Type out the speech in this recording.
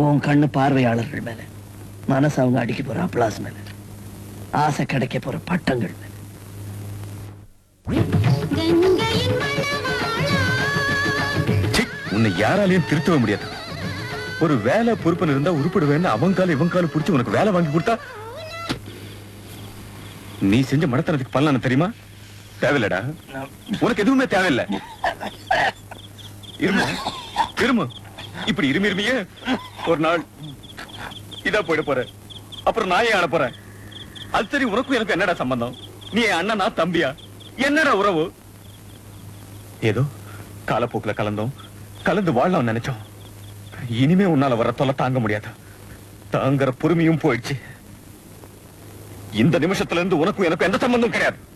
உன் கண்ணு பார்வையாளர்கள் மேல மனசு அவங்க அடிக்க போற அப்ளாஸ் மேல ஆசை கிடைக்க போற பட்டங்கள் மேல ச்சீ, உன்னை யாராலையும் திருத்தவே முடியாது ஒரு வேலை பொறுப்புன்னு இருந்தா உருப்படுவேன்னு அவன் கால இவன் கால புடிச்சு உனக்கு வேலை வாங்கி கொடுத்தா நீ செஞ்ச மடத்தனத்துக்கு பலன் தெரியுமா தேவையில்லடா உனக்கு எதுவுமே தேவையில்ல இருமு இருமு இப்படி இருமி இருமியே ஒரு நாள் இதா போயிட போற அப்புறம் நான் ஏன் ஆட போறேன் அது சரி உனக்கும் எனக்கு என்னடா சம்பந்தம் நீ என் அண்ணனா தம்பியா என்னடா உறவு ஏதோ காலப்போக்குல கலந்தோம் கலந்து வாழலாம் நினைச்சோம் இனிமே உன்னால வர தொல்லை தாங்க முடியாது தாங்குற பொறுமையும் போயிடுச்சு இந்த நிமிஷத்துல இருந்து உனக்கும் எனக்கும் எந்த சம்பந்தம் கிடையாது